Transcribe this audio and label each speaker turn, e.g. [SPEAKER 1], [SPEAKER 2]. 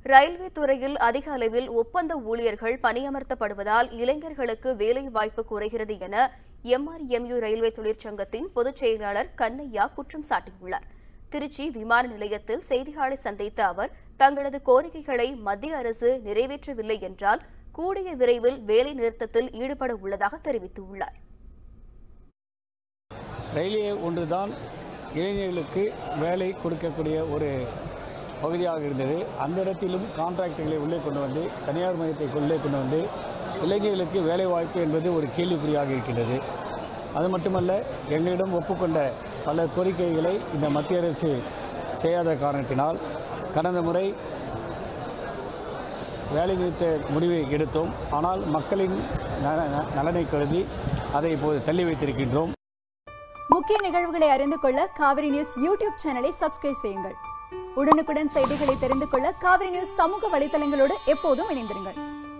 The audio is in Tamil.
[SPEAKER 1] ரயில்வே துறையில் அதிக அளவில் ஒப்பந்த ஊழியர்கள் பணியமர்த்தப்படுவதால் இளைஞர்களுக்கு வேலை வாய்ப்பு குறைகிறது என எம்ஆர்எம்யூ ரயில்வே தொழிற்சங்கத்தின் பொதுச் செயலாளர் கண்ணையா குற்றம் சாட்டியுள்ளார் திருச்சி விமான நிலையத்தில் செய்தியாளரை சந்தித்த அவர் தங்களது கோரிக்கைகளை மத்திய அரசு நிறைவேற்றவில்லை என்றால் கூடிய விரைவில் வேலை நிறுத்தத்தில் ஈடுபட உள்ளதாக தெரிவித்துள்ளார்
[SPEAKER 2] ரயில்வே ஒன்றுதான் இளைஞர்களுக்கு வேலை கொடுக்கக்கூடிய ஒரு பகுதியாக இருந்தது அந்த இடத்திலும் கான்ட்ராக்டுகளை உள்ளே கொண்டு வந்து தனியார் மையத்தை உள்ளே கொண்டு வந்து இளைஞர்களுக்கு வேலை வாய்ப்பு என்பது ஒரு கேள்விக்குறியாக இருக்கின்றது அது மட்டுமல்ல எங்களிடம் ஒப்புக்கொண்ட பல கோரிக்கைகளை இந்த மத்திய அரசு செய்யாத காரணத்தினால் கடந்த முறை வேலை நிறுத்த முடிவை எடுத்தோம் ஆனால் மக்களின் நல- நலனை கருதி அதை இப்போது தள்ளி வைத்திருக்கின்றோம்
[SPEAKER 3] முக்கிய நிகழ்வுகளை அறிந்து கொள்ள காவிரி நியூஸ் யூடியூப் சேனலை சப்ஸ்கிரைப் செய்யுங்கள் உடனுக்குடன் செய்திகளை தெரிந்து கொள்ள காவிரி நியூஸ் சமூக வலைதளங்களோடு எப்போதும் இணைந்திருங்கள்